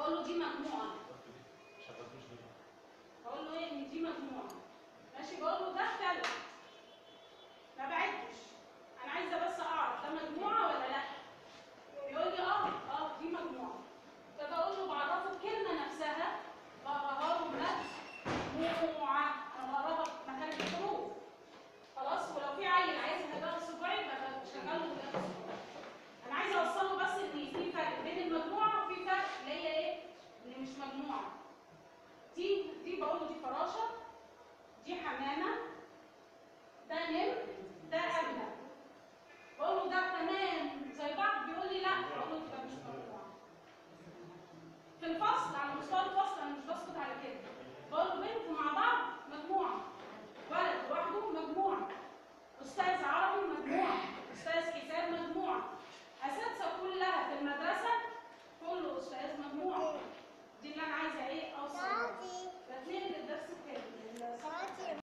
بقول له دي مجموعه بقول له ايه ان دي مجموعه ماشي بقول له دخل ما بعدش